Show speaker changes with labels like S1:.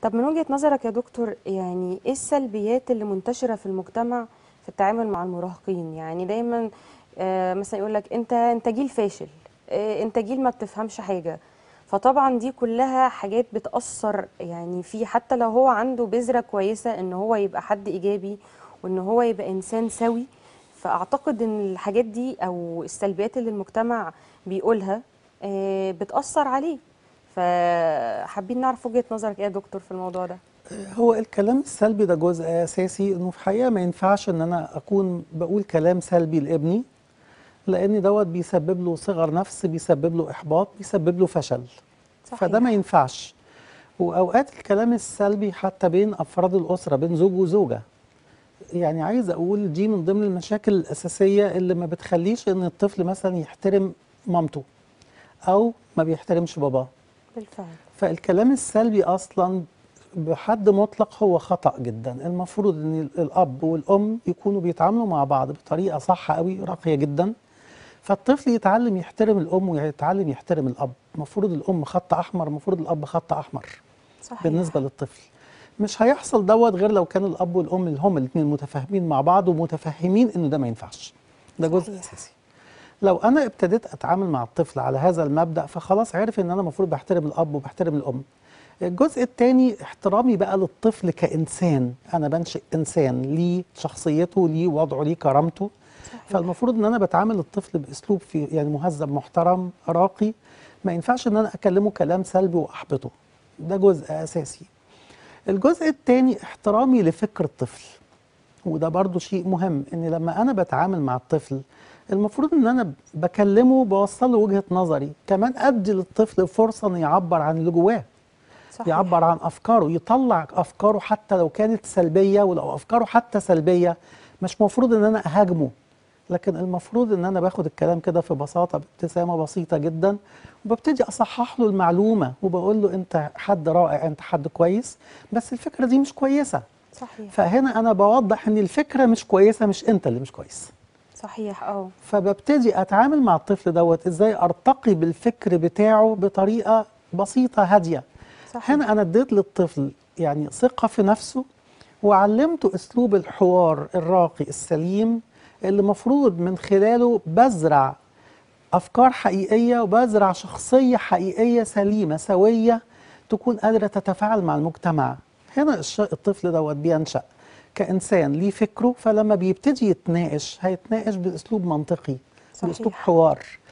S1: طب من وجهة نظرك يا دكتور يعني ايه السلبيات اللي منتشرة في المجتمع في التعامل مع المراهقين يعني دايما آه مثلا يقول لك انت انت جيل فاشل آه انت جيل ما بتفهمش حاجة فطبعا دي كلها حاجات بتأثر يعني فيه حتى لو هو عنده بذرة كويسة ان هو يبقى حد ايجابي وان هو يبقى انسان سوي فاعتقد ان الحاجات دي او السلبيات اللي المجتمع بيقولها آه بتأثر عليه فحابين نعرف وجهة نظرك ايه يا دكتور في الموضوع ده
S2: هو الكلام السلبي ده جزء اساسي انه في الحقيقه ما ينفعش ان انا اكون بقول كلام سلبي لابني لان دوت بيسبب له صغر نفس بيسبب له احباط بيسبب له فشل
S1: صحيح.
S2: فده ما ينفعش واوقات الكلام السلبي حتى بين افراد الاسره بين زوج وزوجه يعني عايز اقول دي من ضمن المشاكل الاساسيه اللي ما بتخليش ان الطفل مثلا يحترم مامته او ما بيحترمش باباه
S1: بالفعل
S2: فالكلام السلبي اصلا بحد مطلق هو خطأ جدا المفروض ان الاب والام يكونوا بيتعاملوا مع بعض بطريقه صح قوي راقيه جدا فالطفل يتعلم يحترم الام ويتعلم يحترم الاب المفروض الام خط احمر المفروض الاب خط احمر
S1: صحيح
S2: بالنسبه للطفل مش هيحصل دوت غير لو كان الاب والام اللي هم الاثنين متفاهمين مع بعض ومتفهمين انه ده ما ينفعش ده جزء
S1: صحيح.
S2: اساسي لو انا ابتديت اتعامل مع الطفل على هذا المبدا فخلاص عرف ان انا المفروض بحترم الاب وبحترم الام الجزء الثاني احترامي بقى للطفل كانسان انا بنشئ انسان ليه شخصيته ليه وضعه ليه كرامته
S1: صحيح.
S2: فالمفروض ان انا بتعامل الطفل باسلوب في يعني مهذب محترم راقي ما ينفعش ان انا اكلمه كلام سلبي واحبطه ده جزء اساسي الجزء الثاني احترامي لفكر الطفل وده برضو شيء مهم ان لما انا بتعامل مع الطفل المفروض ان انا بكلمه بوصل له وجهة نظري كمان ادي للطفل فرصة انه يعبر عن اللي جواه
S1: صحيح.
S2: يعبر عن افكاره يطلع افكاره حتى لو كانت سلبيه ولو افكاره حتى سلبيه مش مفروض ان انا اهاجمه لكن المفروض ان انا باخد الكلام كده في بساطه بابتسامه بسيطه جدا وببتدي اصحح له المعلومه وبقول له انت حد رائع انت حد كويس بس الفكره دي مش كويسه
S1: صحيح
S2: فهنا انا بوضح ان الفكره مش كويسه مش انت اللي مش كويس
S1: صحيح اه
S2: فببتدي اتعامل مع الطفل دوت ازاي ارتقي بالفكر بتاعه بطريقه بسيطه هاديه
S1: صحيح
S2: هنا انا اديت للطفل يعني ثقه في نفسه وعلمته اسلوب الحوار الراقي السليم اللي مفروض من خلاله بزرع افكار حقيقيه وبزرع شخصيه حقيقيه سليمه سويه تكون قادره تتفاعل مع المجتمع هنا الش- الطفل دوت بينشا كانسان ليه فكره فلما بيبتدي يتناقش هيتناقش باسلوب منطقي
S1: صحيح.
S2: باسلوب حوار